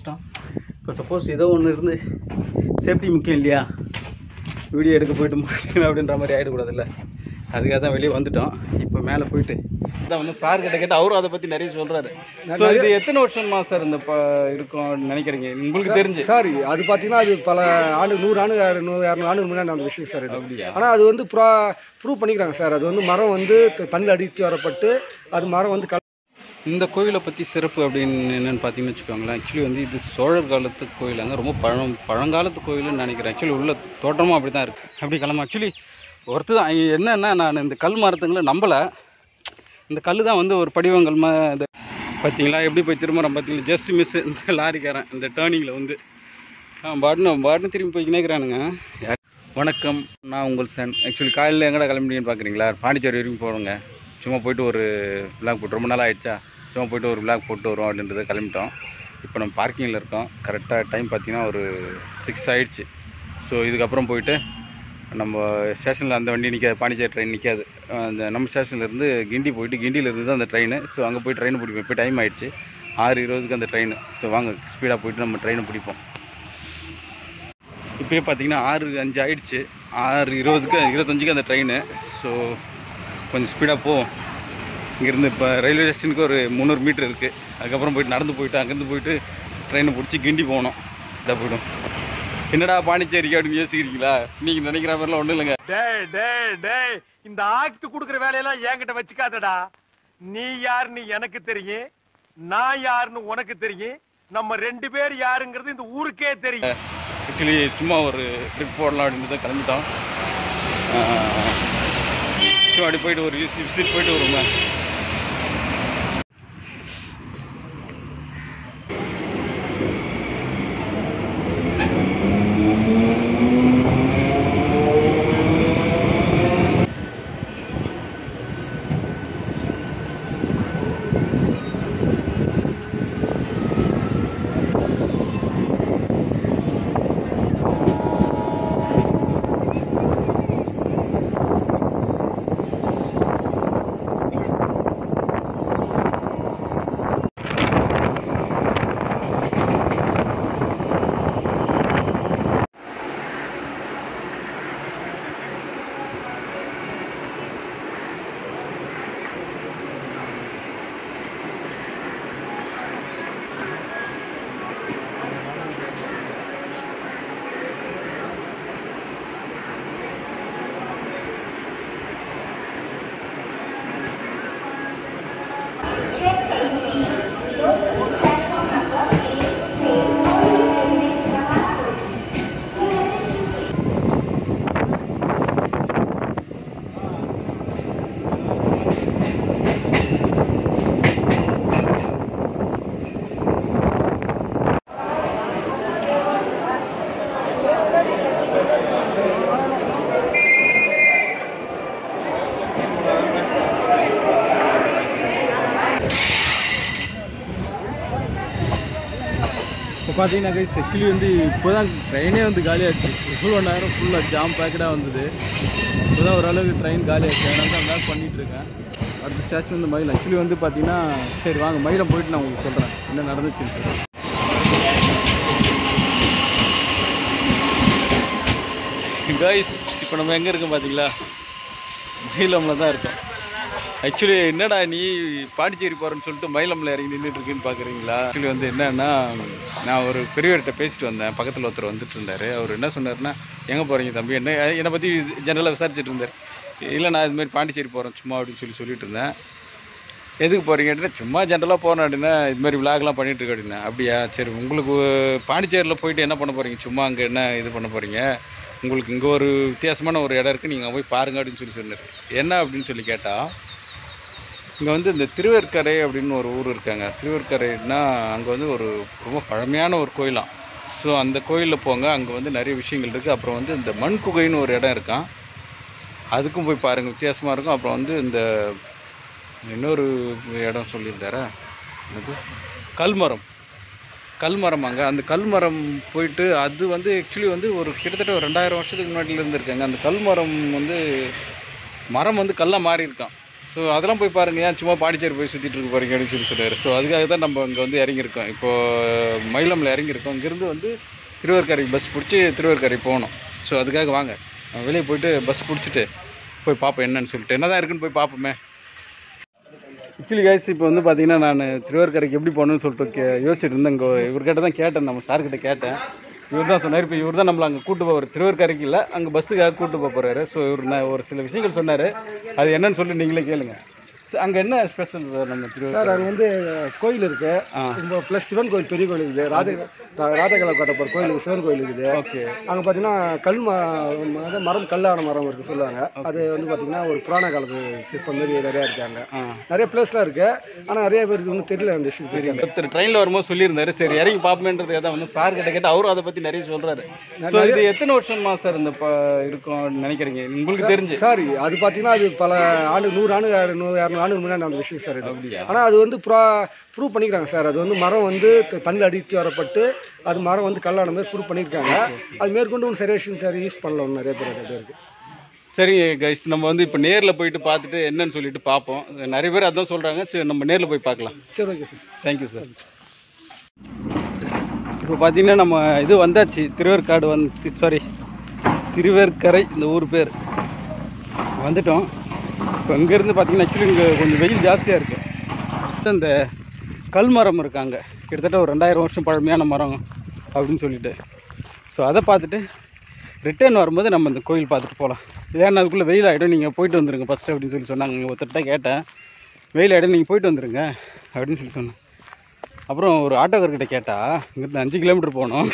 ஆரம்பிச்சிட்டோம் இப்போ சப்போஸ் ஏதோ ஒன்று இருந்து சேஃப்டி முக்கியம் இல்லையா வீடியோ எடுக்க போயிட்டு மாட்டேன் அப்படின்ற மாதிரி ஆகிடக்கூடாதுல்ல அதுக்காக தான் வெளியே வந்துட்டோம் இப்போ மேலே போயிட்டு அதான் வந்து சார் கிட்ட கேட்டு அவரும் அதை பற்றி நிறைய சொல்கிறாரு ஸோ இது எத்தனை வருஷமா சார் இந்த ப இருக்கும் நினைக்கிறீங்க உங்களுக்கு தெரிஞ்சு சார் அது பார்த்தீங்கன்னா அது பல ஆண்டு நூறு ஆண்டு நூறு இரநூறு ஆண்டு முன்னாடி நடந்த விஷயம் சார் இது அப்படியா ஆனால் அது வந்து ப்ரா ப்ரூவ் பண்ணிக்கிறாங்க சார் அது வந்து மரம் வந்து த- தண்ணில் அடித்து வரப்பட்டு அது மரம் வந்து கல் இந்த கோயிலை பற்றி சிறப்பு அப்படின்னு என்னென்னு பார்த்தீங்கன்னு வச்சுக்கோங்களேன் ஆக்சுவலி வந்து இது சோழர் காலத்து கோயிலாங்க ரொம்ப பழம் பழங்காலத்து கோயில்னு நினைக்கிறேன் ஆக்சுவலி உள்ள தோட்டமும் அப்படி தான் இருக்குது அப்படி கிளம்ப ஆக்சுவலி ஒருத்தர் தான் என்னன்னா நான் இந்த கல் மரத்துங்களை நம்பலை இந்த கல் தான் வந்து ஒரு படிவங்கள் மா இது பார்த்தீங்களா எப்படி போய் திரும்புகிறோம் பார்த்தீங்களா ஜஸ்ட் மிஸ் இந்த லாரிக்காரன் இந்த டேர்னிங்கில் வந்து ஆ பாட்டுன்னு பாட்டுன்னு திரும்பி போய் நினைக்கிறானுங்க வணக்கம் நான் உங்கள் சன் ஆக்சுவலி காலையில் எங்கடா கிளம்பிட்டீங்கன்னு பார்க்குறீங்களா பாண்டிச்சேரி வரைக்கும் போகிறோங்க சும்மா போயிட்டு ஒரு விளாக் போட்டு ரொம்ப நாள் ஆயிடுச்சா சும்மா போயிட்டு ஒரு விளாக் போட்டு வரோம் அப்படின்றத கிளம்பிட்டோம் இப்போ நம்ம பார்க்கிங்கில் இருக்கோம் கரெக்டாக டைம் பார்த்தீங்கன்னா ஒரு சிக்ஸ் ஆயிடுச்சு ஸோ இதுக்கப்புறம் போயிட்டு நம்ம ஸ்டேஷனில் அந்த வண்டி நிற்காது பாண்டிச்சேரி ட்ரெயின் நிற்காது அந்த நம்ம ஸ்டேஷன்லேருந்து கிண்டி போயிட்டு கிண்டியிலேருந்து தான் அந்த ட்ரெயின் ஸோ அங்கே போய் ட்ரெயின் பிடிப்போம் இப்போ டைம் ஆயிடுச்சு ஆறு இருபதுக்கு அந்த ட்ரெயின் ஸோ வாங்க ஸ்பீடாக போயிட்டு நம்ம ட்ரெயினை பிடிப்போம் இப்போயே பார்த்தீங்கன்னா ஆறு அஞ்சு ஆயிடுச்சு ஆறு இருபதுக்கு இருபத்தஞ்சுக்கு அந்த ட்ரெயின் ஸோ கொஞ்சம் ஸ்பீடாக போவோம் இங்கேருந்து இப்போ ரயில்வே ஸ்டேஷனுக்கு ஒரு முந்நூறு மீட்டர் இருக்குது அதுக்கப்புறம் போயிட்டு நடந்து போயிட்டு அங்கேருந்து போயிட்டு ட்ரெயினை பிடிச்சி கிண்டி போகணும் இதாக போயிடும் என்னடா பாண்டிச்சேரிக்கு அப்படின்னு யோசிக்கிறீங்களா நீங்கள் நினைக்கிற மாதிரிலாம் ஒன்றும் இல்லைங்க டேய் டேய் டேய் இந்த ஆக்ட் குடுக்குற வேலையெல்லாம் என்கிட்ட வச்சுக்காதடா நீ யாருன்னு எனக்கு தெரியும் நான் யாருன்னு உனக்கு தெரியும் நம்ம ரெண்டு பேர் யாருங்கிறது இந்த ஊருக்கே தெரியும் ஆக்சுவலி சும்மா ஒரு ட்ரிப் போடலாம் அப்படின்னு தான் கிளம்பிட்டோம் ஆஹ், சும்மா அப்படி போயிட்டு ஒரு விசிட் போயிட்டு வருவோங்க இப்போ பார்த்தீங்கன்னா கைஸ் ஆக்சுவலி வந்து இப்போ தான் ட்ரெயினே வந்து காலியாச்சு ஃபுல் ஒன் நேரம் ஃபுல்லாக ஜாம் பேக்கடாக வந்தது இப்போ தான் ஓரளவுக்கு ட்ரெயின் காலியாச்சு அதனால தான் பேக் பண்ணிகிட்டு இருக்கேன் அடுத்த ஸ்டேஷன் வந்து மயில் ஆக்சுவலி வந்து பார்த்தீங்கன்னா சரி வாங்க மயிலம் போயிட்டு நான் உங்களுக்கு சொல்கிறேன் என்ன நடந்துச்சுன்னு சொல்லி கைஸ் இப்போ நம்ம எங்கே இருக்கோம் பார்த்தீங்களா மயிலமில் தான் இருக்கோம் ஆக்சுவலி என்னடா நீ பாண்டிச்சேரி போகிறேன்னு சொல்லிட்டு மயிலம்ல இறங்கி நின்றுட்டு இருக்குன்னு பார்க்குறீங்களா ஆக்சுவலி வந்து என்னன்னா நான் ஒரு பெரியவர்கிட்ட பேசிட்டு வந்தேன் பக்கத்தில் ஒருத்தர் வந்துட்டு இருந்தார் அவர் என்ன சொன்னார்னா எங்கே போகிறீங்க தம்பி என்ன என்னை பற்றி ஜெனரலாக விசாரிச்சுட்டு இருந்தார் இல்லை நான் இது மாதிரி பாண்டிச்சேரி போகிறேன் சும்மா அப்படின்னு சொல்லி சொல்லிட்டு இருந்தேன் எதுக்கு போகிறீங்க அப்படின்னா சும்மா ஜென்ரலாக போகிறேன் அப்படின்னா இது மாதிரி விளாக்லாம் பண்ணிட்டு இருக்க அப்படின்னா அப்படியா சரி உங்களுக்கு பாண்டிச்சேரியில் போயிட்டு என்ன பண்ண போகிறீங்க சும்மா அங்கே என்ன இது பண்ண போகிறீங்க உங்களுக்கு இங்கே ஒரு வித்தியாசமான ஒரு இடம் இருக்குது நீங்கள் போய் பாருங்க அப்படின்னு சொல்லி சொன்னார் என்ன அப்படின்னு சொல்லி கேட்டால் இங்கே வந்து இந்த திருவேற்கரை அப்படின்னு ஒரு ஊர் இருக்காங்க திருவேற்கரைன்னா அங்கே வந்து ஒரு ரொம்ப பழமையான ஒரு கோயிலாம் ஸோ அந்த கோயிலில் போங்க அங்கே வந்து நிறைய விஷயங்கள் இருக்குது அப்புறம் வந்து இந்த மண் குகைன்னு ஒரு இடம் இருக்கான் அதுக்கும் போய் பாருங்கள் வித்தியாசமாக இருக்கும் அப்புறம் வந்து இந்த இன்னொரு இடம் சொல்லியிருந்தாரா என்னது கல்மரம் கல்மரம் அங்கே அந்த கல்மரம் போயிட்டு அது வந்து ஆக்சுவலி வந்து ஒரு கிட்டத்தட்ட ஒரு ரெண்டாயிரம் வருஷத்துக்கு முன்னாடில இருந்து இருக்காங்க அந்த கல்மரம் வந்து மரம் வந்து கல்லாக மாறி இருக்கான் ஸோ அதெல்லாம் போய் பாருங்க ஏன் சும்மா பாண்டிச்சேரி போய் சுற்றிட்டு இருக்க போறீங்க அப்படின்னு சொல்லி சொல்றாரு ஸோ அதுக்காக தான் நம்ம இங்கே வந்து இறங்கியிருக்கோம் இப்போ மயிலம்ல இறங்கியிருக்கோம் இங்கேருந்து வந்து திருவேற்கரைக்கு பஸ் பிடிச்சி திருவேற்கரை போகணும் ஸோ அதுக்காக வாங்க நம்ம வெளியே போயிட்டு பஸ் பிடிச்சிட்டு போய் பார்ப்போம் என்னன்னு சொல்லிட்டு என்னதான் இருக்குன்னு போய் பார்ப்போமே ஆக்சுவலி கைஸ் இப்போ வந்து பார்த்தீங்கன்னா நான் திருவேற்கரைக்கு எப்படி போகணும்னு சொல்லிட்டு கே யோசிச்சுட்டு இருந்தேன் இங்கே இவர்கிட்ட தான் கேட்டேன் நம்ம சார்கிட்ட கேட்டேன் இவர் தான் சொன்னார் இப்போ இவர் தான் நம்மளை அங்கே கூட்டு போவார் திருவேற்கரைக்கு இல்லை அங்கே பஸ்ஸுக்காக கூட்டு போக போகிறாரு ஸோ இவர் நான் ஒரு சில விஷயங்கள் சொன்னார் அது என்னன்னு சொல்லி நீங்களே கேளுங்க அங்கே என்ன ஸ்பெஷல் சார் நம்ம சார் திருவேற்கரை அது வந்து கோயில் இருக்கு ஆ இப்போ ப்ளஸ் சிவன் கோயில் பெரிய கோயில் இருக்குது ராஜ ராஜகலா கட்டப்பர் கோயில் இருக்குது, சிவன் கோயில் இருக்குது ஓகே அங்கே பார்த்தீங்கன்னா கல் ம அதாவது மரம் கல்லான மரம் இருக்குது சொல்லுவாங்க அது வந்து பார்த்தீங்கன்னா ஒரு புராண காலத்து சிற்பம் மாதிரி நிறையா இருக்காங்க ஆ நிறைய பிளேஸ்லாம் இருக்கு ஆனால் நிறைய பேருக்கு ஒன்றும் தெரியல அந்த விஷயம் தெரியல ஒருத்தர் ட்ரெயினில் வரும்போது சொல்லியிருந்தாரு சரி இறங்கி பார்ப்போமேன்றது தான் வந்து சார் கிட்ட கேட்டு அவரும் அதை பற்றி நிறைய சொல்கிறாரு ஸோ இது எத்தனை வருஷமா சார் இந்த ப இருக்கும் நினைக்கிறீங்க உங்களுக்கு தெரிஞ்சு சாரி அது பார்த்தீங்கன்னா அது பல ஆண்டு நூறு ஆண்டு நூறு இரநூறு ஆண்டு முன்னாடி நடந்த விஷயம் சார் இது அப்படியா ஆனால் அது வந்து ப்ரா ப்ரூவ் பண்ணிக்கிறாங்க சார் அது வந்து மரம் வந்து த- தண்ணில் அடித்து வரப்பட்டு அது மரம் வந்து கல்லான மாதிரி ப்ரூவ் பண்ணியிருக்காங்க அது மேற்கொண்டு ஒன்று சரியா சார் யூஸ் பண்ணல ஒன்று நிறைய பேர் நிறைய பேருக்கு சரி கைஸ் நம்ம வந்து இப்போ நேரில் போயிட்டு பார்த்துட்டு என்னன்னு சொல்லிட்டு பார்ப்போம் நிறைய பேர் அதான் சொல்கிறாங்க சரி நம்ம நேரில் போய் பார்க்கலாம் சரி ஓகே சார் தேங்க்யூ சார் இப்போ பார்த்தீங்கன்னா நம்ம இது வந்தாச்சு திருவேற்காடு வந்து சாரி திருவேற்கரை இந்த ஊர் பேர் வந்துட்டோம் இப்போ இங்கேருந்து பார்த்தீங்கன்னா ஆக்சுவலி இங்கே கொஞ்சம் வெயில் ஜாஸ்தியாக இருக்குது இந்த கல்மரம் இருக்காங்க கிட்டத்தட்ட ஒரு ரெண்டாயிரம் வருஷம் பழமையான மரம் அப்படின்னு சொல்லிட்டு ஸோ அதை பார்த்துட்டு ரிட்டர்ன் வரும்போது நம்ம இந்த கோயில் பார்த்துட்டு போகலாம் ஏன்னா அதுக்குள்ளே வெயில் ஆகிடும் நீங்கள் போயிட்டு வந்துருங்க ஃபஸ்ட்டு அப்படின்னு சொல்லி சொன்னாங்க இங்கே ஒருத்தர்கிட்ட கேட்டேன் வெயில் ஆகிடும் நீங்கள் போயிட்டு வந்துருங்க அப்படின்னு சொல்லி சொன்னேன் அப்புறம் ஒரு ஆட்டோக்காரர்கிட்ட கேட்டால் இங்கேருந்து அஞ்சு கிலோமீட்டர் போகணும்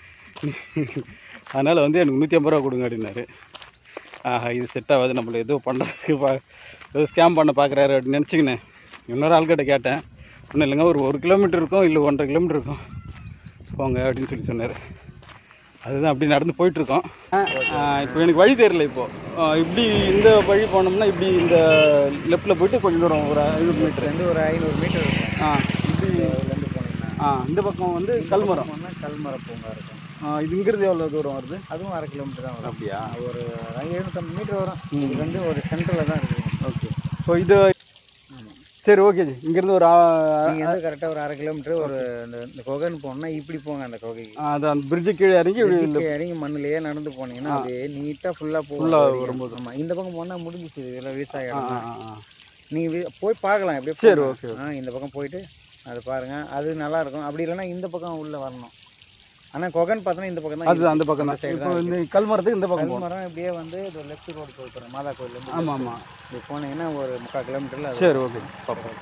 அதனால் வந்து எனக்கு நூற்றி ஐம்பது ரூபா கொடுங்க அப்படின்னாரு ஆஹா இது செட் ஆகாது நம்மளை ஏதோ பண்ணுறதுக்கு பா ஏதோ ஸ்கேம் பண்ண பார்க்குறாரு அப்படின்னு நினச்சிக்கினேன் இன்னொரு ஆள்கிட்ட கேட்டேன் ஒன்றும் இல்லைங்க ஒரு ஒரு கிலோமீட்டர் இருக்கும் இல்லை ஒன்றரை கிலோமீட்டர் இருக்கும் போங்க அப்படின்னு சொல்லி சொன்னார் அதுதான் அப்படி நடந்து போயிட்டுருக்கோம் இப்போ எனக்கு வழி தெரியல இப்போது இப்படி இந்த வழி போனோம்னா இப்படி இந்த லெஃப்ட்டில் போயிட்டு கொஞ்சம் தூரம் ஒரு ஐநூறு மீட்டர் ரெண்டு ஒரு ஐநூறு மீட்டர் இருக்கும் ஆ இப்படி இதுலேருந்து போனீங்கன்னா ஆ இந்த பக்கம் வந்து கல்மரம் போனால் கல்மர பூங்கா இருக்கும் ஆ, இது இங்கிருந்து எவ்வளோ தூரம் வருது அதுவும் அரை கிலோமீட்டர் தான் வரும் அப்படியா ஒரு எழுநூத்தம்பது மீட்டர் வரும் இது வந்து ஒரு சென்டரில் தான் இருக்குது ஓகே ஸோ இது சரி ஓகே ஜி இங்கேருந்து ஒரு ஆ- நீங்கள் வந்து கரெக்டாக ஒரு அரை கிலோமீட்டர் ஒரு இந்த இந்த குகைன்னு போனோம்னா இப்படி போங்க அந்த குகைக்கு ஆ, அது அந்த பிரிட்ஜு கீழே இறங்கி இப்படி இந்த கீழே இறங்கி மண்ணிலேயே நடந்து போனீங்கன்னா அப்படியே நீட்டாக ஃபுல்லாக போகும் Full ஆ வழியா. வரும்போது. ஆமா இந்த பக்கம் போனால் முடிஞ்சிச்சு இதெல்லாம் விவசாய ஆ, இடம் ஆ, தான். ஆ, ஆ. நீங்க போய் பார்க்கலாம் எப்படியே சரி, போங்க. ஓகே, ஆ இந்த பக்கம் போயிட்டு அது பாருங்க அது நல்லா இருக்கும் அப்படி இல்லைன்னா இந்த பக்கம் உள்ள வரணும் ஆனா கொகன் பார்த்தோன்னா இந்த பக்கம் தான் அது அந்த பக்கம் தான் side இப்போ இந்த கல்மரத்துக்கு இந்த பக்கம் கல் போகணும் மரம் இப்படியே வந்து இது லெஃப்ட் ரோடு போய் போகிறோம் மாதா கோயிலேருந்து ஆமாம் ஆமாம் இப்படி போனீங்கன்னா ஒரு முக்கால் கிலோமீட்டரில் அது சரி ஓகே பார்ப்போம்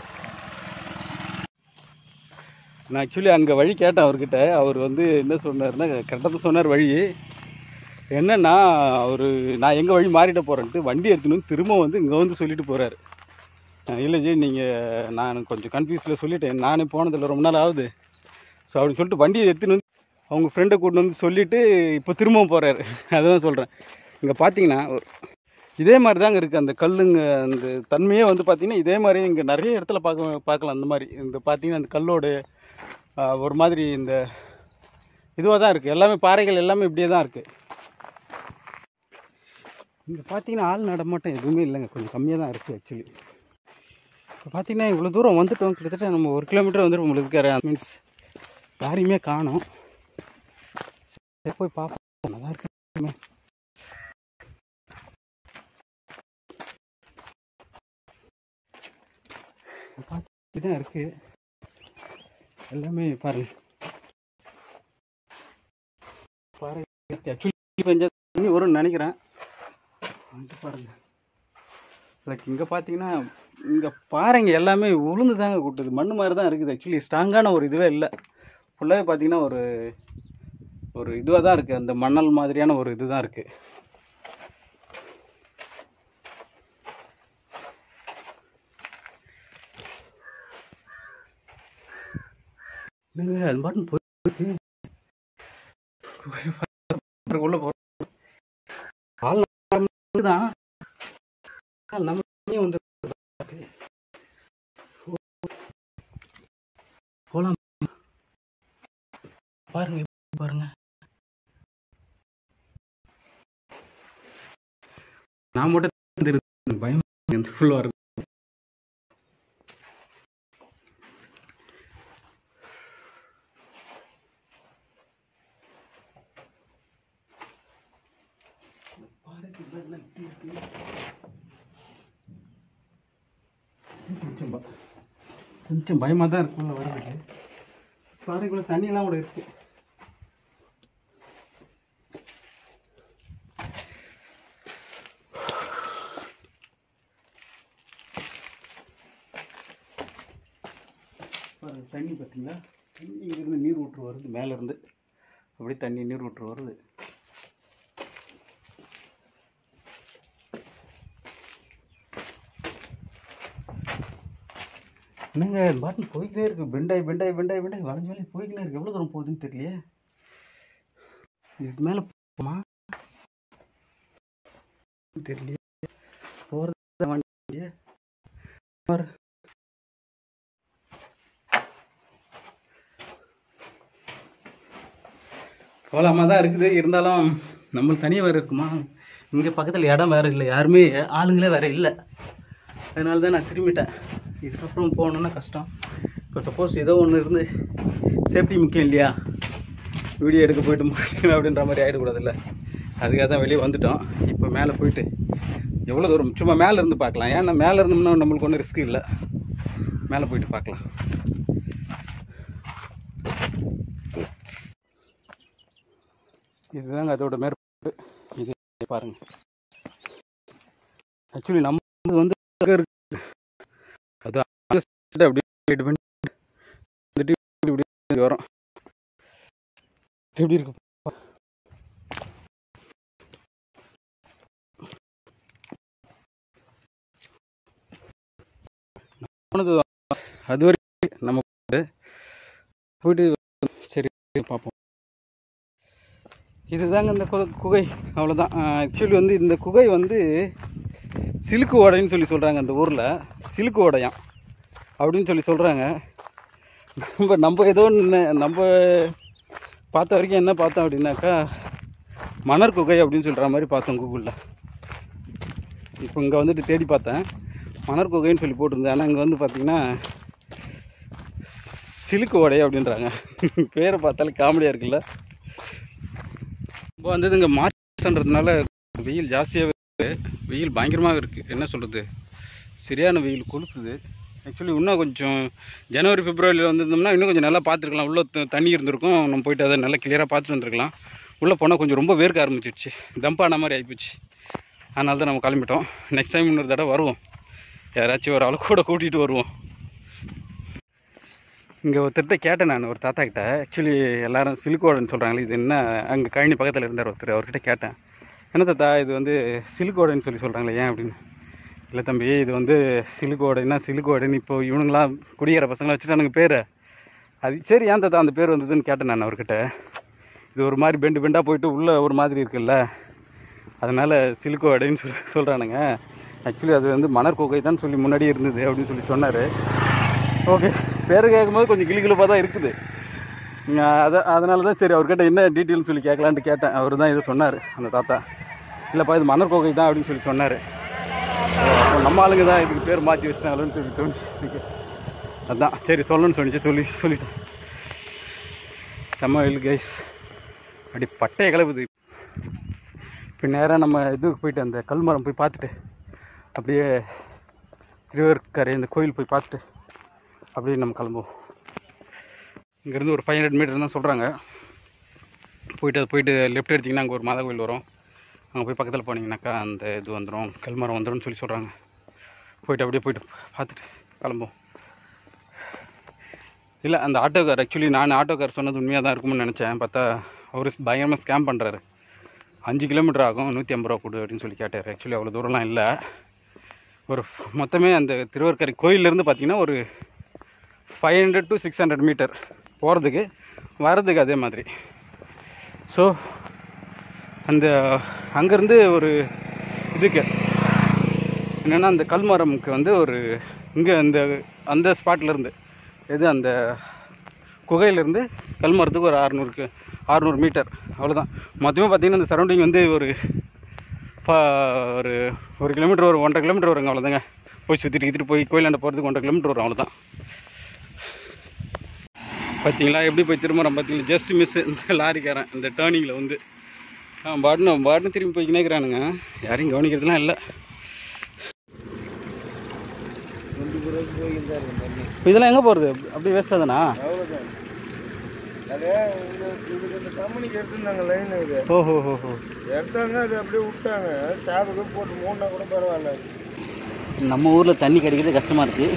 நான் ஆக்சுவலி அங்கே வழி கேட்டேன் அவர்கிட்ட அவர் வந்து என்ன சொன்னார்னா கரெக்டாக தான் சொன்னார் வழி என்னன்னா அவர் நான் எங்கள் வழி மாறிட்ட போகிறேன்ட்டு வண்டி எடுத்துன்னு திரும்ப வந்து இங்கே வந்து சொல்லிட்டு போகிறாரு இல்லை ஜி நீங்கள் நான் கொஞ்சம் கன்ஃபியூஸில் சொல்லிட்டேன் நானே போனதில்லை ரொம்ப நாள் ஆகுது ஸோ அப்படின்னு சொல்லிட்டு வண்டியை எடுத்துன்னு வந்து அவங்க ஃப்ரெண்டை கூட்டு வந்து சொல்லிவிட்டு இப்போ திரும்பவும் போகிறாரு அதுதான் சொல்கிறேன் இங்கே பார்த்தீங்கன்னா ஒரு இதே மாதிரி தாங்க இருக்குது அந்த கல்லுங்க அந்த தன்மையே வந்து பார்த்தீங்கன்னா இதே மாதிரி இங்கே நிறைய இடத்துல பார்க்க பார்க்கலாம் அந்த மாதிரி இந்த பார்த்தீங்கன்னா அந்த கல்லோடு ஆ, ஒரு மாதிரி இந்த இதுவாக தான் இருக்குது எல்லாமே பாறைகள் எல்லாமே இப்படியே தான் இருக்குது இங்கே பார்த்தீங்கன்னா ஆள் நடமாட்டம் எதுவுமே இல்லைங்க கொஞ்சம் கம்மியாக தான் இருக்குது ஆக்சுவலி இப்போ பார்த்தீங்கன்னா இவ்வளோ தூரம் வந்துட்டோம் கிட்டத்தட்ட நம்ம ஒரு கிலோமீட்டர் வந்துட்டு உங்களுக்கு இருக்கிற மீன்ஸ் யாரையுமே காணோம் சரி, போய் பார்ப்போம் நல்லா இருக்குமே பார்த்து தான் இருக்கு எல்லாமே பாருங்க பாறை ஆக்சுவலி பெஞ்ச தண்ணி வரும்னு நினைக்கிறேன் வந்து பாருங்க லைக் இங்கே பார்த்தீங்கன்னா இங்கே பாறைங்க எல்லாமே உளுந்து தாங்க கூட்டுது மண் மாதிரி தான் இருக்குது ஆக்சுவலி ஸ்ட்ராங்கான ஒரு இதுவே இல்லை ஃபுல்லாகவே பார்த்தீங்கன்னா ஒரு ஒரு இதுவாக தான் இருக்குது அந்த மணல் மாதிரியான ஒரு இது தான் இருக்குது என்னங்க அது பாட்டு போயிருக்கு உள்ள போகிறோம் ஆள் தான் நம்ம வந்து போலாம் பாருங்க பாருங்க நான் மட்டும் தெரியுது பயம் ஃபுல் வருது கொஞ்சம் ப- கொஞ்சம் பயமாக தான் இருக்குள்ள வர்றதுக்கு பாறைக்குள்ள தண்ணியெல்லாம் கூட இருக்கு பாருங்க தண்ணி பார்த்தீங்களா தண்ணி இங்கிருந்து நீர் ஊற்று வருது மேலேருந்து அப்படியே தண்ணி நீர் ஊற்று வருது என்னங்க பாட்டில் போய்க்கிட்டே இருக்கு பெண்டாய் பெண்டாய் பெண்டாய் பெண்டாய் வளைஞ்சு வளைஞ்சு போய்க்கிட்டே இருக்கு எவ்வளோ தூரம் போகுதுன்னு தெரியலையே இதுக்கு மேலே போமா தெரியலையே போகிறது வண்டியே பாரு. போகலாமா தான் இருக்குது இருந்தாலும் நம்மளுக்கு தனியாக வேறு இருக்குமா இங்கே பக்கத்தில் இடம் வேறு இல்லை யாருமே ஆளுங்களே வேறு இல்லை அதனால தான் நான் திரும்பிட்டேன் இதுக்கப்புறம் போகணுன்னா கஷ்டம் இப்போ சப்போஸ் ஏதோ ஒன்று இருந்து சேஃப்டி முக்கியம் இல்லையா வீடியோ எடுக்க போயிட்டு மாட்டேன் அப்படின்ற மாதிரி ஆகிடக்கூடாதுல்ல அதுக்காக தான் வெளியே வந்துட்டோம் இப்போ மேலே போயிட்டு எவ்வளோ தூரம் சும்மா மேலே இருந்து பார்க்கலாம் ஏன்னா மேலே இருந்தோம்னா நம்மளுக்கு ஒன்றும் ரிஸ்க் இல்லை மேலே போயிட்டு பார்க்கலாம் இதுதாங்க அதோட மேற்பு இது பாருங்க ஆக்சுவலி நம்ம வந்து அங்க இருக்கு அது அந்த side அப்படியே போயிட்டு பண்ணி வந்துட்டு இப்படி இப்படி வரும் எப்படி இருக்கு போனது அது வரைக்கும் நம்ம போயிட்டு சரி பார்ப்போம் இதுதாங்க இந்த கு- குகை அவ்வளோதான் ஆக்சுவலி வந்து இந்த குகை வந்து சிலுக்கு ஓடைன்னு சொல்லி சொல்கிறாங்க அந்த ஊரில் சிலுக்கு ஓடையாம் அப்படின்னு சொல்லி சொல்கிறாங்க நம்ம நம்ம ஏதோ ஒன்று நம்ம பார்த்த வரைக்கும் என்ன பார்த்தோம் அப்படின்னாக்கா மணர் குகை அப்படின்னு சொல்கிற மாதிரி பார்த்தோம் கூகுளில் இப்போ இங்கே வந்துட்டு தேடி பார்த்தேன் மணர் குகைன்னு சொல்லி போட்டிருந்தேன் ஆனால் இங்கே வந்து பார்த்தீங்கன்னா சிலுக்கு ஓடை அப்படின்றாங்க பேரை பார்த்தாலே காமெடியாக இருக்குல்ல இப்போ வந்தது இங்கே மார்ச்ன்றதுனால வெயில் ஜாஸ்தியாகவே இருக்குது வெயில் பயங்கரமாக இருக்குது என்ன சொல்கிறது சரியான வெயில் கொளுத்துது ஆக்சுவலி இன்னும் கொஞ்சம் ஜனவரி பிப்ரவரியில் வந்திருந்தோம்னா இன்னும் கொஞ்சம் நல்லா பார்த்துருக்கலாம் உள்ளே த- தண்ணி இருந்திருக்கும் நம்ம போயிட்டு அதை நல்லா கிளியராக பார்த்துட்டு வந்திருக்கலாம் உள்ளே போனால் கொஞ்சம் ரொம்ப வேர்க்க ஆரம்பிச்சிடுச்சு தம்பான மாதிரி ஆகிப்போச்சு அதனால தான் நம்ம கிளம்பிட்டோம் நெக்ஸ்ட் டைம் இன்னொரு தடவை வருவோம் யாராச்சும் ஒரு ஆளு கூட கூட்டிகிட்டு வருவோம் இங்கே ஒருத்தர்கிட்ட கேட்டேன் நான் ஒரு தாத்தா கிட்ட ஆக்சுவலி எல்லாரும் சிலுக்கோடைன்னு சொல்கிறாங்களே இது என்ன அங்கே கழனி பக்கத்தில் இருந்தார் ஒருத்தர் அவர்கிட்ட கேட்டேன் என்ன தாத்தா இது வந்து சிலுக்கோடைன்னு சொல்லி சொல்கிறாங்களே ஏன் அப்படின்னு இல்லை தம்பி இது வந்து சிலுக்கோடைன்னா சிலுக்கோடைன்னு இப்போ இவனுங்களாம் குடிக்கிற பசங்களாம் வச்சுட்டானுங்க பேர் அது சரி ஏன் தாத்தா அந்த பேர் வந்ததுன்னு கேட்டேன் நான் அவர்கிட்ட இது ஒரு மாதிரி பெண்டு பெண்டாக போயிட்டு உள்ளே ஒரு மாதிரி இருக்குல்ல அதனால் சிலுக்கோடைன்னு சொல்லி சொல்கிறானுங்க ஆக்சுவலி அது வந்து மணர் குகை தான் சொல்லி முன்னாடி இருந்தது அப்படின்னு சொல்லி சொன்னார் ஓகே பேர் கேட்கும்போது கொஞ்சம் கிளிகிழப்பாக தான் இருக்குது நான் அதை அதனால தான் சரி அவர்கிட்ட என்ன டீட்டெயில்னு சொல்லி கேட்கலான்ட்டு கேட்டேன் அவர் தான் இதை சொன்னார் அந்த தாத்தா இல்லைப்பா இது மணர் கோகை தான் அப்படின்னு சொல்லி சொன்னார் அப்போ நம்ம ஆளுங்க தான் இதுக்கு பேர் மாற்றி வச்சிட்டாங்களோன்னு சொல்லி தோணுச்சு எனக்கு. அதான் சரி சொல்லணும்னு சொன்னிச்சு சொல்லி சொல்லிட்டேன் செம்ம வெயில் கைஸ் அப்படி பட்டையை கிளப்புது இப்போ நேராக நம்ம இதுக்கு போயிட்டு அந்த கல்மரம் போய் பார்த்துட்டு அப்படியே திருவேற்கரை இந்த கோயில் போய் பார்த்துட்டு அப்படியே நம்ம கிளம்புவோம் இங்கேருந்து ஒரு ஃபைவ் ஹண்ட்ரட் மீட்டர் தான் சொல்கிறாங்க போயிட்டு அது போயிட்டு லெஃப்ட் எடுத்திங்கன்னா அங்கே ஒரு மாதா கோயில் வரும் அங்கே போய் பக்கத்தில் போனீங்கன்னாக்கா அந்த இது வந்துடும் கல்மரம் வந்துடும்னு சொல்லி சொல்கிறாங்க போயிட்டு அப்படியே போயிட்டு பார்த்துட்டு கிளம்புவோம் இல்லை அந்த ஆட்டோக்கார் ஆக்சுவலி நான் ஆட்டோக்கார் சொன்னது உண்மையாக தான் இருக்கும்னு நினச்சேன் பார்த்தா அவர் பயங்கரமாக ஸ்கேம் பண்ணுறாரு அஞ்சு கிலோமீட்டர் ஆகும் நூற்றி ஐம்பது ரூபா கொடு அப்படின்னு சொல்லி கேட்டார் ஆக்சுவலி அவ்வளோ தூரம்லாம் இல்லை ஒரு மொத்தமே அந்த திருவர்க்கரை கோயிலேருந்து பார்த்தீங்கன்னா ஒரு five hundred to six hundred metre போகிறதுக்கு வர்றதுக்கு அதே மாதிரி ஸோ அந்த அங்கேருந்து ஒரு இதுக்கு என்னென்னா அந்த கல்மரமுக்கு வந்து ஒரு இங்கே அந்த அந்த ஸ்பாட்லேருந்து எது அந்த குகையிலேருந்து கல்மரத்துக்கு ஒரு அறநூறுக்கு அறநூறு மீட்டர் அவ்வளோதான் மொத்தமாக பார்த்தீங்கன்னா இந்த சரௌண்டிங் வந்து ஒரு பா ஒரு ஒரு கிலோமீட்டர் ஒரு ஒன்றரை கிலோமீட்டர் வருங்க அவ்வளோதாங்க போய் சுற்றிட்டு கித்திட்டு போய் கோயிலாண்ட போகிறதுக்கு ஒன்றரை கிலோமீட்டர் வரும் அவ்வளோதான் பார்த்தீங்களா எப்படி போய் திரும்புகிறோம் பார்த்தீங்களா ஜஸ்ட் மிஸ் இந்த லாரிக்காரன் இந்த டேர்னிங்கில் வந்து ஆ பாட்னு பாட்னு திரும்பி போய்க்கினே இருக்கிறானுங்க யாரையும் கவனிக்கிறதுலாம் இல்லை இப்போ இதெல்லாம் எங்கே போகிறது அப்படியே வேஸ்ட் தானா அவ்வளோதான் அதே இந்த இதுக்கு இந்த கம்பெனிக்கு எடுத்துருந்தாங்க லைன் இது ஓஹோ ஹோ ஹோ எடுத்தாங்க அது அப்படியே விட்டாங்க ஸ்டாஃபுக்கு போட்டு மூணுனா கூட பரவாயில்ல நம்ம ஊரில் தண்ணி கிடைக்கிறது கஷ்டமாக இருக்குது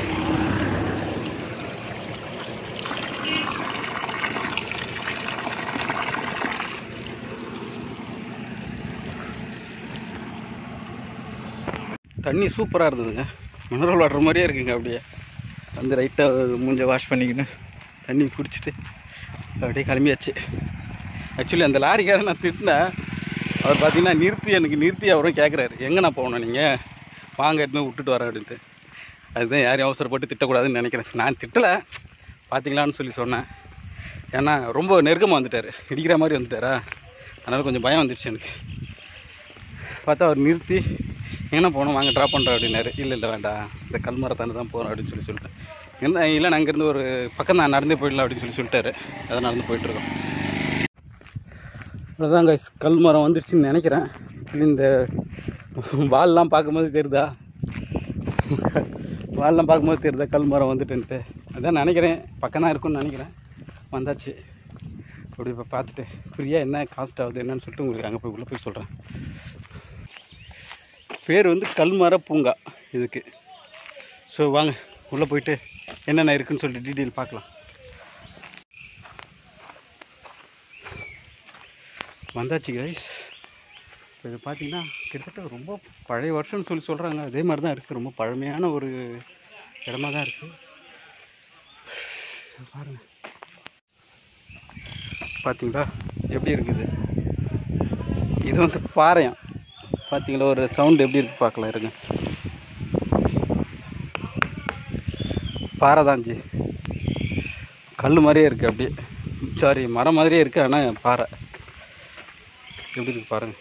தண்ணி சூப்பராக இருந்ததுங்க மினரல் வாட்டர் மாதிரியே இருக்குங்க அப்படியே வந்து ரைட்டாக மூஞ்ச வாஷ் பண்ணிக்கின்னு தண்ணி குடிச்சிட்டு அப்படியே கிளம்பியாச்சு ஆக்சுவலி அந்த லாரிக்காரன் நான் திட்டினேன் அவர் பார்த்தீங்கன்னா நிறுத்தி எனக்கு நிறுத்தி அவரும் கேட்குறாரு எங்கே நான் போகணும் நீங்கள் வாங்க எடுத்து விட்டுட்டு வரேன் அப்படின்ட்டு அதுதான் யாரையும் அவசரப்பட்டு திட்டக்கூடாதுன்னு நினைக்கிறேன் நான் திட்டலை பார்த்தீங்களான்னு சொல்லி சொன்னேன் ஏன்னா ரொம்ப நெருக்கமாக வந்துட்டார் இடிக்கிற மாதிரி வந்துட்டாரா அதனால் கொஞ்சம் பயம் வந்துடுச்சு எனக்கு பார்த்தா அவர் நிறுத்தி எங்கே போகணும் வாங்க ட்ராப் பண்ணுறோம் அப்படின்னாரு இல்லை இல்லை வேண்டாம் இந்த கல்மரத்தாண்டு தான் போகிறோம் அப்படின்னு சொல்லி சொல்லிட்டேன் என்ன இல்லை நான் இங்கேருந்து ஒரு பக்கம் தான் நடந்தே போயிடலாம் அப்படின்னு சொல்லி சொல்லிட்டாரு அதை நடந்து போயிட்டுருக்கோம் அதான் கைஸ் கல் மரம் வந்துருச்சுன்னு நினைக்கிறேன் Actually இந்த வால்லாம் பார்க்கும்போது தெரியுதா வால்லாம் பார்க்கும்போது தெரியுதா கல் மரம் வந்துட்டுன்ட்டு அதான் நினைக்கிறேன் பக்கம் தான் இருக்கும்னு நினைக்கிறேன் வந்தாச்சு அப்படி இப்போ பார்த்துட்டு ஃப்ரீயாக என்ன காஸ்ட் ஆகுது என்னன்னு சொல்லிட்டு உங்களுக்கு அங்கே போய் உள்ளே போய் சொல்கிறேன் பேர் வந்து கல்மர பூங்கா இதுக்கு ஸோ வாங்க உள்ளே போயிட்டு என்னென்ன இருக்குன்னு சொல்லிட்டு டீட்டெயில் பார்க்கலாம் வந்தாச்சு கைஸ் இப்போ இது பார்த்தீங்கன்னா கிட்டத்தட்ட ரொம்ப பழைய வருஷம்னு சொல்லி சொல்கிறாங்க அதே மாதிரி தான் இருக்குது ரொம்ப பழமையான ஒரு இடமா தான் இருக்குது பாருங்க பார்த்தீங்களா எப்படி இருக்குது இது வந்து பாறையாம் பார்த்தீங்களா ஒரு சவுண்ட் எப்படி இருக்கு பார்க்கலாம் இருங்க பாறை தான் ஜி கல் மாதிரியே இருக்குது அப்படியே சாரி மரம் மாதிரியே இருக்குது ஆனால் பாறை எப்படி இருக்கு பாருங்க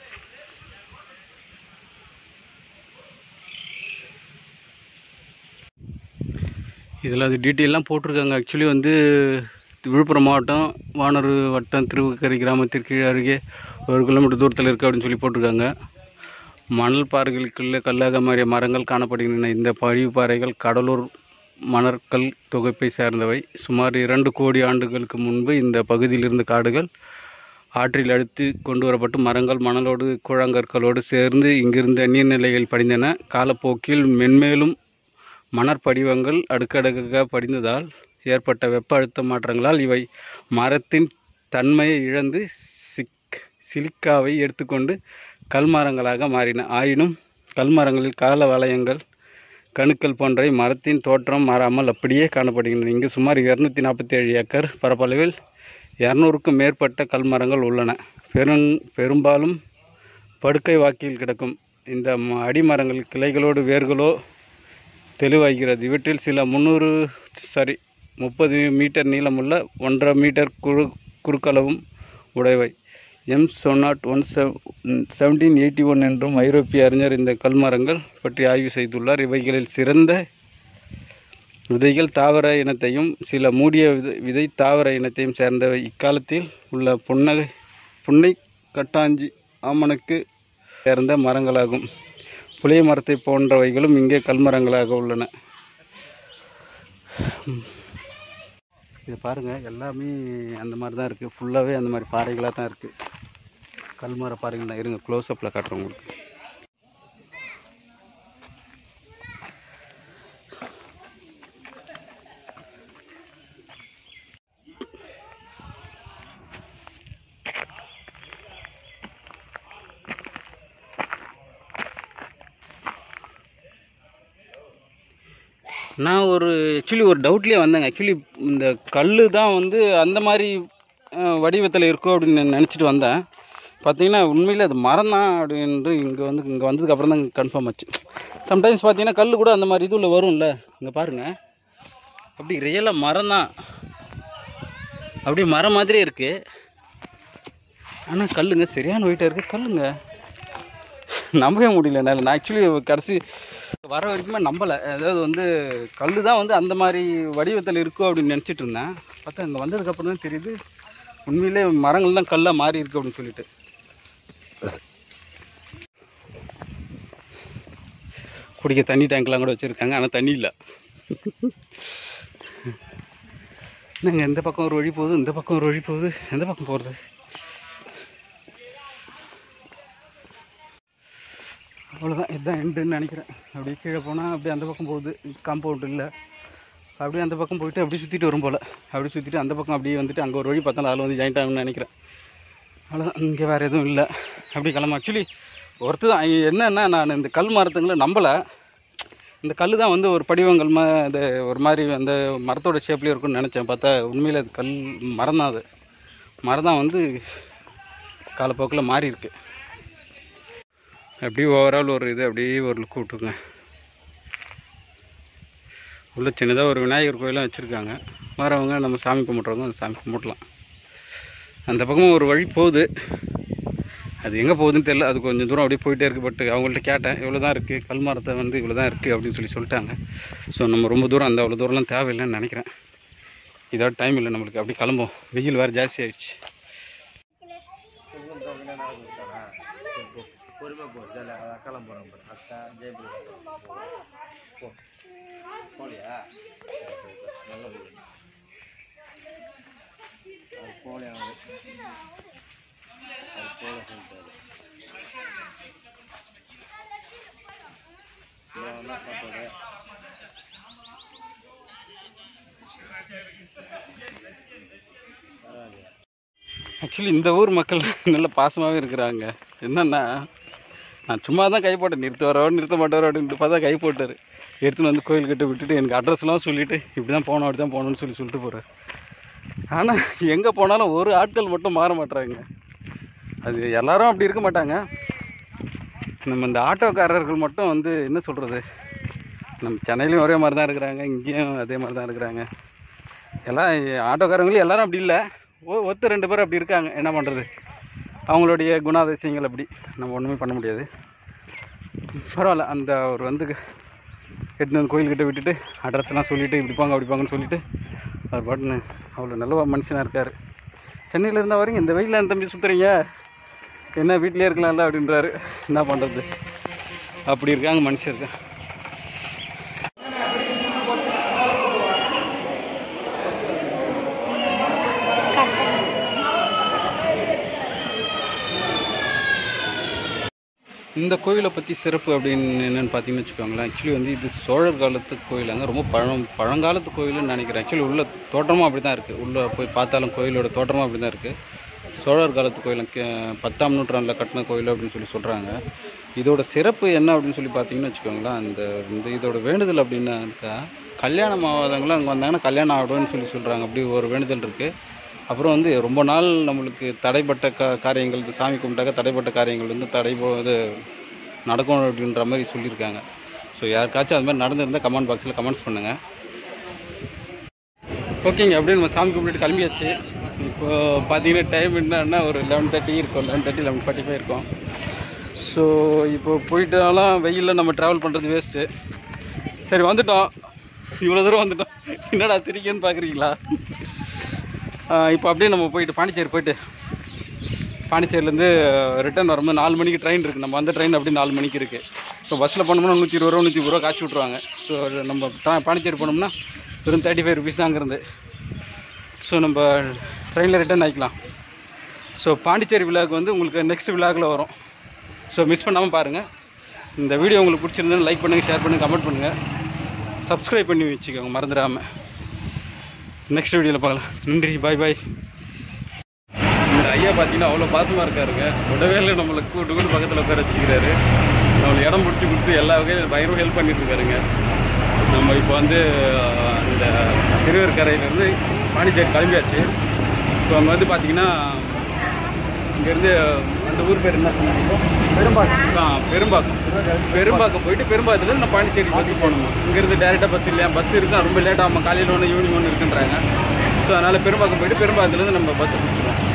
இதில் அது டீட்டெயிலாம் போட்டிருக்காங்க ஆக்சுவலி வந்து விழுப்புரம் மாவட்டம் வானூர் வட்டம் திருவக்கரை கிராமத்திற்கு அருகே ஒரு கிலோமீட்டர் தூரத்தில் இருக்குது அப்படின்னு சொல்லி போட்டிருக்காங்க மணல் பாறைகளுக்குள்ளே கல்லாக மாறிய மரங்கள் காணப்படுகின்றன இந்த படிவு பாறைகள் கடலூர் மணற்கல் தொகுப்பை சேர்ந்தவை சுமார் இரண்டு கோடி ஆண்டுகளுக்கு முன்பு இந்த பகுதியில் இருந்த காடுகள் ஆற்றில் அடித்து கொண்டு வரப்பட்டு மரங்கள் மணலோடு கூழாங்கற்களோடு சேர்ந்து இங்கிருந்த நீர்நிலைகள் படிந்தன காலப்போக்கில் மென்மேலும் மணற்படிவங்கள் அடுக்கடுக்காக படிந்ததால் ஏற்பட்ட வெப்ப அழுத்த மாற்றங்களால் இவை மரத்தின் தன்மையை இழந்து சிக் சிலிக்காவை எடுத்துக்கொண்டு கல்மரங்களாக மாறின ஆயினும் கல்மரங்களில் கால வளையங்கள் கணுக்கள் போன்றவை மரத்தின் தோற்றம் மாறாமல் அப்படியே காணப்படுகின்றன இங்கு சுமார் இரநூத்தி நாற்பத்தி ஏழு ஏக்கர் பரப்பளவில் இரநூறுக்கும் மேற்பட்ட கல்மரங்கள் உள்ளன பெரும் பெரும்பாலும் படுக்கை வாக்கில் கிடக்கும் இந்த ம- அடிமரங்கள் கிளைகளோடு வேர்களோ தெளிவாகிறது இவற்றில் சில முந்நூறு சாரி முப்பது மீட்டர் நீளமுள்ள ஒன்றரை மீட்டர் குறு குறுக்களவும் உடையவை M Sonnerat one seventeen eighty one என்றும் ஐரோப்பிய அறிஞர் இந்த கல்மரங்கள் பற்றி ஆய்வு செய்துள்ளார் இவைகளில் சிறந்த விதைகள் தாவர இனத்தையும் சில மூடிய விதை விதை தாவர இனத்தையும் சேர்ந்தவை இக்காலத்தில் உள்ள புன்னகை புன்னை கட்டாஞ்சி ஆமணக்கு சேர்ந்த மரங்களாகும் புளிய மரத்தை போன்றவைகளும் இங்கே கல்மரங்களாக உள்ளன இது பாருங்கள் எல்லாமே அந்த மாதிரி தான் இருக்குது ஃபுல்லாகவே அந்த மாதிரி பாறைகளாக தான் இருக்குது கல்மர பாறைகள் தான் இருங்க க்ளோஸ்அப்பில் காட்டுறேன் உங்களுக்கு நான் ஒரு ஆக்சுவலி ஒரு டவுட்லேயே வந்தேங்க ஆக்சுவலி இந்த கல் தான் வந்து அந்த மாதிரி வடிவத்தில் இருக்கும் அப்படின்னு நினச்சிட்டு வந்தேன் பார்த்தீங்கன்னா உண்மையில் அது மரம் தான் அப்படின்ட்டு இங்கே வந்து இங்கே வந்ததுக்கு அப்புறம் தான் கன்ஃபார்ம் ஆச்சு சம்டைம்ஸ் பார்த்தீங்கன்னா கல் கூட அந்த மாதிரி இதுல வரும்ல இங்கே பாருங்கள் அப்படி ரியலாக மரம் தான் அப்படியே மரம் மாதிரியே இருக்குது ஆனால் கல்லுங்க சரியான வெயிட்டாக இருக்குது கல்லுங்க நம்பவே முடியல என்னால் நான் ஆக்சுவலி கடைசி வர வரைக்குமே நம்பலை அதாவது வந்து கல் தான் வந்து அந்த மாதிரி வடிவத்தில் இருக்கும் அப்படின்னு நினச்சிட்டு இருந்தேன் பார்த்தா இங்கே வந்ததுக்கப்புறம் தான் தெரியுது உண்மையிலே மரங்கள் தான் கல்லாக மாறி இருக்கு அப்படின்னு சொல்லிட்டு குடிக்க தண்ணி டேங்க்லாம் கூட வச்சுருக்காங்க ஆனால் தண்ணி இல்லை என்னங்க இந்த பக்கம் ஒரு வழி போகுது இந்த பக்கம் ஒரு வழி போகுது எந்த பக்கம் போகிறது அவ்வளோதான் இதுதான் எண்டுன்னு நினைக்கிறேன் அப்படியே கீழே போனால் அப்படியே அந்த பக்கம் போகுது காம்பவுண்ட் இல்லை அப்படியே அந்த பக்கம் போயிட்டு அப்படியே சுற்றிட்டு வரும் போல் அப்படியே சுற்றிட்டு அந்த பக்கம் அப்படியே வந்துட்டு அங்கே ஒரு வழி பார்த்தாலும் அதில் வந்து ஜாயிண்ட் ஆகும்னு நினைக்கிறேன் அவ்வளோதான் இங்கே வேறு எதுவும் இல்லை அப்படி கிளம்ப ஆக்சுவலி ஒருத்தர் தான் என்னன்னா நான் இந்த கல் மரத்துங்களை நம்பலை இந்த கல் தான் வந்து ஒரு படிவங்கள் மா இது ஒரு மாதிரி அந்த மரத்தோட ஷேப்லேயே இருக்கும்னு நினச்சேன் பார்த்தா உண்மையில் அது கல் மரம் தான் அது மரம் தான் வந்து காலப்போக்கில் மாறி இருக்கு அப்படியே ஓவரால் ஒரு இது அப்படியே ஒரு லுக் விட்டுருங்க உள்ள சின்னதாக ஒரு விநாயகர் கோயிலும் வச்சுருக்காங்க வரவங்க நம்ம சாமி கும்பிட்றவங்க அந்த சாமி கும்பிடலாம் அந்த பக்கமும் ஒரு வழி போகுது அது எங்கே போகுதுன்னு தெரியல அது கொஞ்சம் தூரம் அப்படியே போயிட்டே இருக்குது பட் அவங்கள்ட்ட கேட்டேன் இவ்வளோ தான் இருக்குது கல் மரத்தை வந்து இவ்வளோ தான் இருக்குது அப்படின்னு சொல்லி சொல்லிட்டாங்க ஸோ நம்ம ரொம்ப தூரம் அந்த அவ்வளோ தூரம்லாம் தேவையில்லைன்னு நினைக்கிறேன் இதோட டைம் இல்லை நம்மளுக்கு அப்படி கிளம்போம் வெயில் வேறு ஜாஸ்தி ஆயிடுச்சு பொறுமை போ ஜாலியா அக்காலாம் போறாங்க பாரு. அக்கா ஜெயபுரி போ போலியா நல்ல போகுது அது போலியா அது போல சொல்லிட்டாரு என்ன சாப்பாடு பரவாயில்லையா ஆக்சுவலி இந்த ஊர் மக்கள் நல்ல பாசமாகவே இருக்கிறாங்க என்னென்னா நான் சும்மா தான் கை போட்டேன் நிறுத்த வரோ நிறுத்த மாட்டாரோ அப்படின்ட்டு பார்த்தா கை போட்டார் எடுத்துன்னு வந்து கோயில்கிட்ட விட்டுட்டு எனக்கு அட்ரஸ்லாம் சொல்லிவிட்டு இப்படி தான் போகணும் அப்படி தான் போகணும்னு சொல்லி சொல்லிட்டு போகிறார் ஆனால் எங்கே போனாலும் ஒரு ஆட்கள் மட்டும் மாற மாட்றாங்க அது எல்லாரும் அப்படி இருக்க மாட்டாங்க நம்ம இந்த ஆட்டோக்காரர்கள் மட்டும் வந்து என்ன சொல்கிறது நம்ம சென்னையிலையும் ஒரே மாதிரி தான் இருக்கிறாங்க இங்கேயும் அதே மாதிரி தான் இருக்கிறாங்க எல்லாம் ஆட்டோக்காரங்களும் எல்லாரும் அப்படி இல்லை ஒ ஒருத்தர் ரெண்டு பேர் அப்படி இருக்காங்க என்ன பண்ணுறது அவங்களுடைய குணாதிசயங்கள் அப்படி நம்ம ஒன்றுமே பண்ண முடியாது பரவாயில்ல அந்த அவர் வந்து எட்டுன்னு வந்து கோயில்கிட்ட விட்டுட்டு அட்ரஸ் எல்லாம் சொல்லிவிட்டு இப்படி போங்க அப்படி போங்கன்னு சொல்லிவிட்டு அவர் பாட்டுன்னு அவ்வளோ நல்ல மனுஷனாக இருக்கார் சென்னையில் இருந்த வரைக்கும் இந்த வெயிலில் தம்பி சுற்றுறீங்க என்ன வீட்டிலே இருக்கலாம்ல அப்படின்றாரு என்ன பண்ணுறது அப்படி இருக்காங்க மனுஷருக்கு இந்த கோயிலை பற்றி சிறப்பு அப்படின்னு என்னென்னு பார்த்தீங்கன்னு வச்சுக்கோங்களேன் ஆக்சுவலி வந்து இது சோழர் காலத்து கோயிலாங்க ரொம்ப பழம் பழங்காலத்து கோயிலுன்னு நினைக்கிறேன் ஆக்சுவலி உள்ள தோற்றமும் அப்படி தான் இருக்குது உள்ளே போய் பார்த்தாலும் கோயிலோட தோற்றமும் அப்படி தான் இருக்குது சோழர் காலத்து கோயில் கே- பத்தாம் நூற்றாண்டில் கட்டின கோயில் அப்படின்னு சொல்லி சொல்கிறாங்க இதோட சிறப்பு என்ன அப்படின்னு சொல்லி பார்த்தீங்கன்னு வச்சுக்கோங்களேன் அந்த இந்த இதோட வேண்டுதல் அப்படின்னாக்கா கல்யாணம் ஆகாதவங்களும் அங்கே வந்தாங்கன்னா கல்யாணம் ஆகிடும்னு சொல்லி சொல்கிறாங்க அப்படி ஒரு வேண்டுதல் இருக்குது அப்புறம் வந்து ரொம்ப நாள் நம்மளுக்கு தடைப்பட்ட கா காரியங்கள் இந்த சாமி கும்பிட்டாக்க தடைப்பட்ட காரியங்கள் வந்து தடை போ இது நடக்கும் அப்படின்ற மாதிரி சொல்லியிருக்காங்க ஸோ யாருக்காச்சும் அது மாதிரி நடந்திருந்தால் கமெண்ட் பாக்ஸில் கமெண்ட்ஸ் பண்ணுங்கள் ஓகேங்க அப்படியே நம்ம சாமி கும்பிட்டு கிளம்பியாச்சு இப்போ பார்த்தீங்கன்னா டைம் என்னன்னா ஒரு லெவன் தேர்ட்டி இருக்கும் eleven thirty eleven forty five இருக்கும் ஸோ இப்போ போயிட்டாலும் வெயிலில் நம்ம ட்ராவல் பண்ணுறது வேஸ்ட்டு சரி வந்துட்டோம் இவ்வளோ தூரம் வந்துட்டோம் என்னடா சிரிக்கன்னு பார்க்குறீங்களா இப்போ அப்படியே நம்ம போயிட்டு பாண்டிச்சேரி போயிட்டு பாண்டிச்சேரிலேருந்து ரிட்டர்ன் வரும்போது நாலு மணிக்கு ட்ரெயின் இருக்குது நம்ம அந்த ட்ரெயின் அப்படி நாலு மணிக்கு இருக்குது ஸோ பஸ்ஸில் போனோம்னா நூற்றி இருபது ரூபா நூற்றி ரூபா காய்ச்சி விட்ருவாங்க ஸோ நம்ம டா- பாண்டிச்சேரி போனோம்னா வெறும் தேர்ட்டி ஃபைவ் ருபீஸ் தான் அங்கேருந்து ஸோ நம்ம ட்ரெயினில் ரிட்டர்ன் ஆகிக்கலாம் ஸோ பாண்டிச்சேரி விழாக்கு வந்து உங்களுக்கு நெக்ஸ்ட் விழாக்கில் வரும் ஸோ மிஸ் பண்ணாமல் பாருங்கள் இந்த வீடியோ உங்களுக்கு பிடிச்சிருந்தா லைக் பண்ணுங்கள் ஷேர் பண்ணுங்கள் கமெண்ட் பண்ணுங்கள் சப்ஸ்கிரைப் பண்ணி வச்சுக்கோங்க மறந்துடாமல் நெக்ஸ்ட் வீடியோவில் பார்க்கலாம் நன்றி பாய் பாய் இந்த ஐயா பார்த்தீங்கன்னா அவ்வளோ பாசமாக இருக்காருங்க உடவே இல்லை நம்மளை கூட்டு கூட்டு பக்கத்தில் உட்கார வச்சுக்கிறாரு நம்மளுக்கு இடம் பிடிச்சி கொடுத்து எல்லா வகையும் பயங்கரமாக ஹெல்ப் பண்ணிட்டு இருக்காருங்க நம்ம இப்போ வந்து அஹ், இந்த திருவேற்கரையிலேருந்து பாண்டிச்சேரி கிளம்பியாச்சு இப்போ அங்கே வந்து பார்த்தீங்கன்னா இங்கேருந்து அந்த ஊர் பேர் என்ன சொன்னாங்க பெரும்பாக்கம் ஆ பெரும்பாக்கம் பெரும்பாக்கம் போயிட்டு பெரும்பாக்கத்துலேருந்து நான் பாண்டிச்சேரி பஸ் போகணும் இங்கேருந்து டேரெக்டாக பஸ் இல்லையா பஸ் இருக்கா ரொம்ப லேட்டாக காலையில் ஒன்று ஈவினிங் ஒன்று இருக்குன்றாங்க ஸோ அதனால் பெரும்பாக்கம் போயிட்டு பெரும்பாக்கத்துலேருந்து நம்ம பஸ் பிடிச்சிடுவோம்